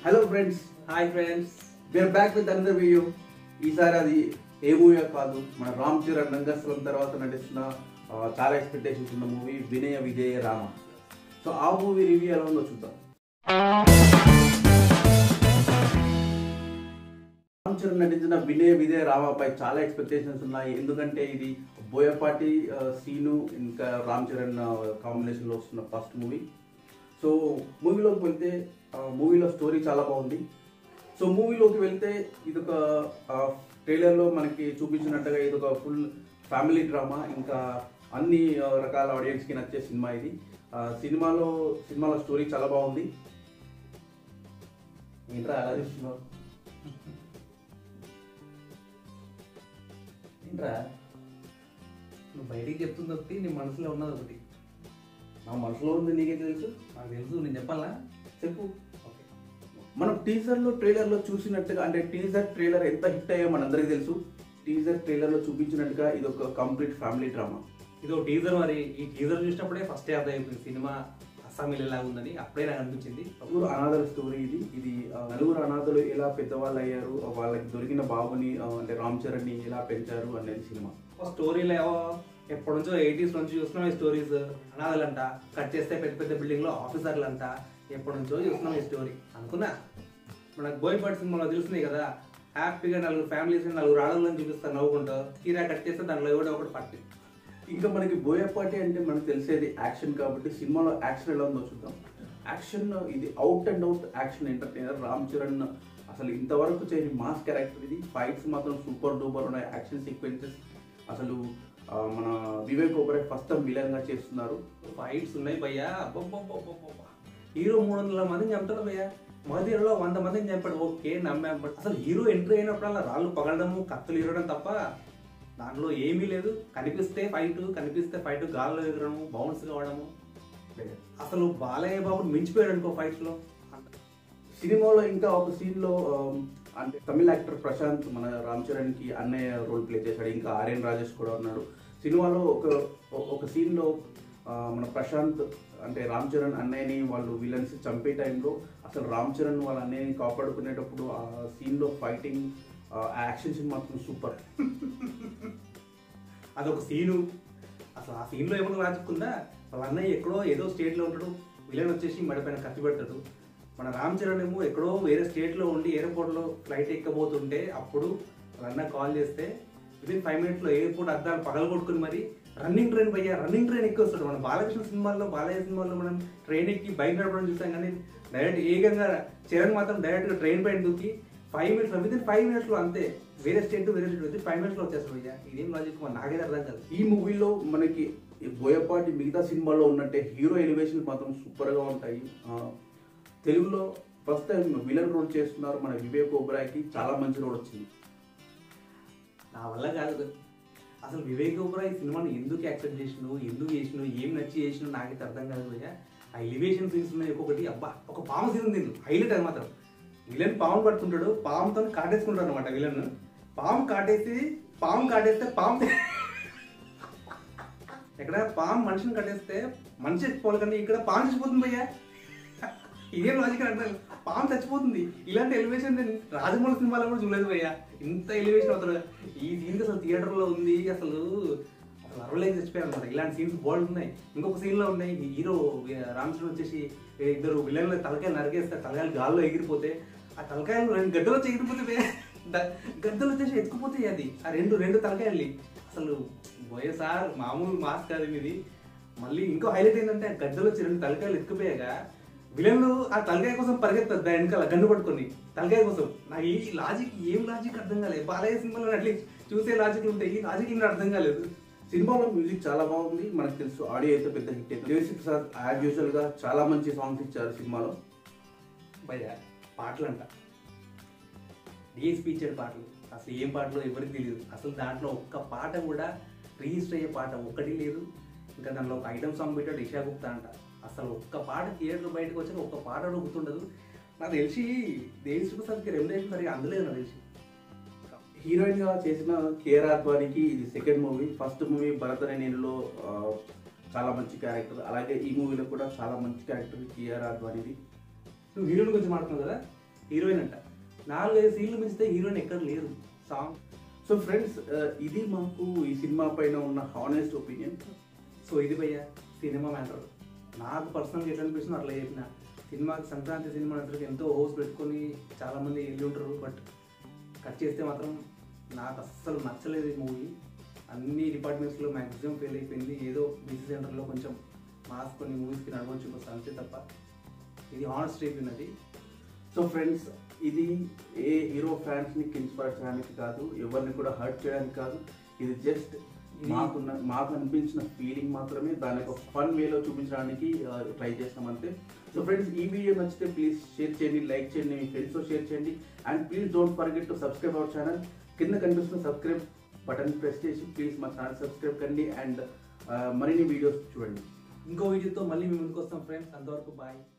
Hello friends hi friends we're back with another video ఈసారి అది ఏ movie కాదు మన రామ్ చరణ్ రంగస్థలం తర్వాత నటిస్తున్న ఆ, చాలా ఎక్స్పెక్టేషన్స్ ఉన్న మూవీ వినయ విజయ రామ సో ఆ మూవీ రివ్యూ ఎలా ఉందో చూద్దాం రామ్ చరణ్ నటించిన వినయ విజయ రామపై చాలా ఎక్స్పెక్టేషన్స్ ఉన్నాయి ఎందుకంటే ఇది బోయపాటి ఆ, సీను ఇంకా రామ్ చరణ్ కాంబినేషన్లో వస్తున్న ఫస్ట్ మూవీ సో మూవీలోకి వెళ్తే మూవీలో స్టోరీ చాలా బాగుంది సో మూవీలోకి వెళ్తే ఇదొక ట్రైలర్లో మనకి చూపించినట్టుగా ఇదొక ఫుల్ ఫ్యామిలీ డ్రామా ఇంకా అన్ని ఆ, రకాల ఆడియన్స్కి నచ్చే సినిమా ఇది ఆ, సినిమాలో సినిమాలో స్టోరీ చాలా బాగుంది ఏంట్రా అలా చూస్తున్నావు ఏంట్రా నువ్వు బయటికి చెప్తుంది ఒకటి నీ మనసులో ఉన్నది ఒకటి నా మనసులో ఉంది నీకే తెలుసు నాకు తెలుసు నేను చెప్పాలా చెప్పు ఓకే మనం టీజర్లో ట్రైలర్లో చూసినట్టుగా అంటే టీజర్ ట్రైలర్ ఎంత హిట్ అయ్యో మనందరికీ తెలుసు టీజర్ ట్రైలర్లో చూపించినట్టుగా ఇది ఒక కంప్లీట్ ఫ్యామిలీ డ్రామా ఇది ఒక టీజర్ మరి ఈ టీజర్ చూసినప్పుడే ఫస్ట్ అర్థమైపోయింది సినిమా అస్సామీలు ఎలా ఉందని అప్పుడే నాకు అనిపించింది నలుగురు అనాథల స్టోరీ ఇది ఇది ఆ, నలుగురు అనాథలు ఎలా పెద్దవాళ్ళు అయ్యారు ఆ, వాళ్ళకి దొరికిన బాబుని ఆ, అంటే రామ్ చరణ్ని ఎలా పెంచారు అనేది సినిమా స్టోరీలో ఏవో ఎప్పటి నుంచో ఎయిటీస్ నుంచి చూస్తున్నాం ఈ స్టోరీస్ అనాథలంట కట్ చేస్తే పెద్ద పెద్ద బిల్డింగ్ లో ఆఫీసర్లు అంట ఎప్పటి నుంచో చూస్తున్నాం ఈ స్టోరీ అనుకున్నా మనకు బోయపాటి సినిమాలో తెలుస్తుంది కదా హ్యాపీగా నలుగురు ఫ్యామిలీస్ నలుగురు ఆడవాళ్ళని చూపిస్తారు నవ్వుకుంటూ తీరా కట్ చేస్తే దాంట్లో ఎవడో ఒకటి పట్టి ఇంకా మనకి బోయపాటి అంటే మనకు తెలిసేది యాక్షన్ కాబట్టి సినిమాలో యాక్షన్ ఎలా ఉందో చూద్దాం యాక్షన్ ఇది out and out action entertainer Ram Charan అసలు ఇంతవరకు చేయని మాస్ క్యారెక్టర్ ఇది ఫైట్స్ మాత్రం సూపర్ డూపర్ ఉన్నాయి యాక్షన్ సీక్వెన్సెస్ అసలు ఆ, మన Vivek Oberoi first time villain గా చేస్తున్నారు ఫైట్స్ ఉన్నాయి భయ్యా అబ్బబ్బబ్బబ్బబ్బబ్బ. హీరో మూడు వందల మందిని చంపుతాడు భయ్యా మొదటి హీరోలో వంద మందిని చంపాడు ఓకే నమ్మాం బట్ అసలు హీరో ఎంట్రీ అయినప్పుడల్లా రాళ్ళు పగలడము కత్తులు ఇరవడం తప్ప దాంట్లో ఏమీ లేదు కనిపిస్తే ఫైట్ కనిపిస్తే ఫైట్ గాల్లో ఎగరడము బౌన్స్ కావడము అసలు బాలయ్య బాబు మించిపోయాడు అనుకో ఫైట్స్ లో సినిమాలో ఇంకా ఒక సీన్ లో ఆ, అంటే తమిళ యాక్టర్ ప్రశాంత్ మన రామ్ చరణ్ కి అన్నయ్య రోల్ ప్లే చేశాడు ఇంకా ఆర్యన్ రాజేష్ కూడా ఉన్నాడు సినిమాలో ఒక ఒక సీన్ లో ఆ, మన ప్రశాంత్ అంటే రామ్ చరణ్ అన్నయ్యని వాళ్ళు విలన్స్ చంపే టైంలో అసలు రామ్ చరణ్ వాళ్ళ అన్నయ్యని కాపాడుకునేటప్పుడు ఆ సీన్ లో ఫైటింగ్ యాక్షన్ సీన్ మాత్రం సూపర్ అదొక సీను అసలు ఆ సీన్లో ఏమన్నా రాజుకుందా వాళ్ళ అన్నయ్య ఎక్కడో ఏదో స్టేట్లో ఉంటాడు విలన్ వచ్చేసి మడిపైన కత్తి పెడతాడు మన రామ్ చరణ్ ఏమో ఎక్కడో వేరే స్టేట్లో ఉండి ఎయిర్పోర్ట్లో ఫ్లైట్ ఎక్కబోతుంటే అప్పుడు వాళ్ళ అన్న కాల్ చేస్తే విదిన్ ఫైవ్ మినిట్స్లో ఎయిర్పోర్ట్ అద్దాలు పగలగొట్టుకుని మరి రన్నింగ్ ట్రైన్ పోయా రన్నింగ్ ట్రైన్ ఎక్కి వస్తాడు మన బాలకృష్ణ సినిమాల్లో బాలయ్య సినిమాల్లో మనం ట్రైన్ ఎక్కి బైక్ నడపడం చూసాం కానీ డైరెక్ట్ ఏకంగా చరణ్ మాత్రం డైరెక్ట్గా ట్రైన్ పైన దూకి ఫైవ్ మినిట్స్ విదిన్ ఫైవ్ మినిట్స్లో అంతే వేరే స్టేట్ వేరే స్టేట్ విదిన్ ఫైవ్ మినిట్స్లో వచ్చేస్తాడు భయ్యా ఇదేం లాజిక్ మరి నాకైతే అర్థం కాదు ఈ మూవీలో మనకి ఈ బోయపాటి మిగతా సినిమాలో ఉన్నట్టే హీరో ఎలివేషన్ మాత్రం సూపర్ గా ఉంటాయి ఆ, తెలుగులో ఫస్ట్ టైం విలన్ రోల్ చేస్తున్నారు మన వివేక్ ఓబ్రాయ్కి చాలా మంచి రోల్ వచ్చింది నా వల్ల కాదు అసలు వివేక్ ఓబరాయ్ ఈ సినిమాని ఎందుకు యాక్సెప్ట్ చేసినావు ఎందుకు చేసినావు ఏం నచ్చి చేసినావు నాకైతే అర్థం కాదు భయ్యా ఆ ఎలివేషన్ సీన్స్ ఉన్నాయి ఒక్కొక్కటి అబ్బా ఒక పాము సీన్ ఉంది హైలైట్ అది మాత్రం విలన్ పాము పట్టుకుంటాడు పాముతో కాటేసుకుంటాడు అనమాట విలన్ పాము కాటేసి పాము కాటేస్తే పాము ఎక్కడ పాము మనిషిని కట్టేస్తే మనిషి చచ్చిపోవాలి కానీ ఇక్కడ పాము చచ్చిపోతుంది భయ్యా ఇదేం లాజిక్ అంటే పాము చచ్చిపోతుంది ఇలాంటి ఎలివేషన్ నేను రాజమౌళి సినిమాలో కూడా చూడలేదు భయ్యా ఇంత ఎలివేషన్ అవుతారు ఈ సీన్ అసలు థియేటర్లో ఉంది అసలు అసలు అరవలేక చచ్చిపోయారు అనమాట ఇలాంటి సీన్స్ బోల్డ్ ఉన్నాయి ఇంకొక scene లో ఉన్నాయి ఈ హీరో రామ్ చరణ్ వచ్చేసి ఇద్దరు విలన్ల తలకాయలు నరికేస్తే తలకాయలు గాల్లో ఎగిరిపోతే ఆ తలకాయలు రెండు గడ్డలు వచ్చి ఎగిరిపోతే భయ్యా, ద- గద్దలు వచ్చేసి ఎత్తుకుపోతాయి అది ఆ రెండు రెండు తలకాయలు అసలు బోయే సార్ మామూలు మాస్ కాదు ఇది మళ్ళీ ఇంకో హైలైట్ ఏంటంటే ఆ గద్దలు వచ్చి రెండు తలకాయలు ఎత్తుకుపోయాక విలన్లు ఆ తలకాయ కోసం పరిగెత్తారు దాని వెనకాల గన్ను పట్టుకొని తలకాయ కోసం నాకు ఈ లాజిక్ ఏం లాజిక్ అర్థం కాలేదు బాలయ్య సినిమాలో అట్లీస్ట్ చూసే లాజిక్ ఉంటాయి ఈ లాజిక్ ఇంకా అర్థం కాలేదు సినిమాలో మ్యూజిక్ చాలా బాగుంది మనకు తెలుసు ఆడియో అయితే పెద్ద హిట్ అయితే దేవిశ్రీ ప్రసాద్ యాజ్ యూజువల్ గా చాలా మంచి సాంగ్స్ ఇచ్చారు సినిమాలో భయ పాటలు అంట డిఎస్పీ ఇచ్చాడు పాటలు అసలు ఏం పాటలో ఎవరికి తెలియదు అసలు దాంట్లో ఒక్క పాట కూడా రిజిస్టర్ అయ్యే పాట ఒక్కటి లేదు ఇంకా దాంట్లో ఒక ఐటమ్ సాంగ్ పెట్టాడు ఇషా గుప్తా అంట అసలు ఒక్క పాట థియేటర్ బయటకు వచ్చి ఒక్క పాట కూడా గుర్తుండదు నాకు తెలిసి దేవిశ్రీ ప్రసాద్కి రెమ్యునేషన్ సరిగా అందలేదు నాకు తెలిసి హీరోయిన్ గా చేసిన కేఆర్ ఆద్వానికి ఇది సెకండ్ మూవీ ఫస్ట్ మూవీ భరతనే నేనులో ఆ, చాలా మంచి క్యారెక్టర్ అలాగే ఈ మూవీలో కూడా చాలా మంచి క్యారెక్టర్ కేఆర్ ఆద్వానిది నువ్వు హీరోయిన్ గురించి మాట్లాడుతున్నావు కదా హీరోయిన్ అంట నాలుగైదు సీన్లు మించితే హీరోయిన్ ఎక్కడ లేరు సాంగ్ సో ఫ్రెండ్స్ ఇది మాకు ఈ సినిమా పైన ఉన్న హానెస్ట్ ఒపీనియన్ సో ఇది భయ్య సినిమా మ్యాటర్ నాకు పర్సనల్గా ఎట్లా అనిపిస్తుంది అట్లా చెప్పిన సినిమాకి సంక్రాంతి సినిమా అందరికి ఎంతో హోప్స్ పెట్టుకొని చాలామంది వెళ్ళి ఉంటారు బట్ కట్ చేస్తే మాత్రం నాకు అస్సలు నచ్చలేదు ఈ మూవీ అన్ని డిపార్ట్మెంట్స్లో మ్యాక్సిమం ఫెయిల్ అయిపోయింది ఏదో బీసీ సెంటర్లో కొంచెం మాస్ కొన్ని మూవీస్కి నడవచ్చు కొంచెం అంతే తప్ప ఇది హానెస్ట్ రివ్యూ అది సో ఫ్రెండ్స్ ఇది ఏ హీరో ఫ్యాన్స్ ని కించపరచడానికి కాదు ఎవరిని కూడా హర్ట్ చేయడానికి కాదు ఇది జస్ట్ ఇది- మాకున్న మాకు అనిపించిన ఫీలింగ్ మాత్రమే దాని ఒక ఫన్ వేలో చూపించడానికి ట్రై చేస్తాం అంతే సో ఫ్రెండ్స్ ఈ వీడియో నచ్చితే ప్లీజ్ షేర్ చేయండి లైక్ చేయండి మీ ఫ్రెండ్స్తో షేర్ చేయండి and please don't forget to subscribe our channel కింద కనిపిస్తున్న సబ్స్క్రైబ్ బటన్ ప్రెస్ చేసి ప్లీజ్ మా ఛానల్ సబ్స్క్రైబ్ కండి అండ్ మరిన్ని వీడియోస్ చూడండి ఇంకో వీడియోతో మళ్ళీ మీ ముందుకు వస్తాం ఫ్రెండ్స్ అంతవరకు బాయ్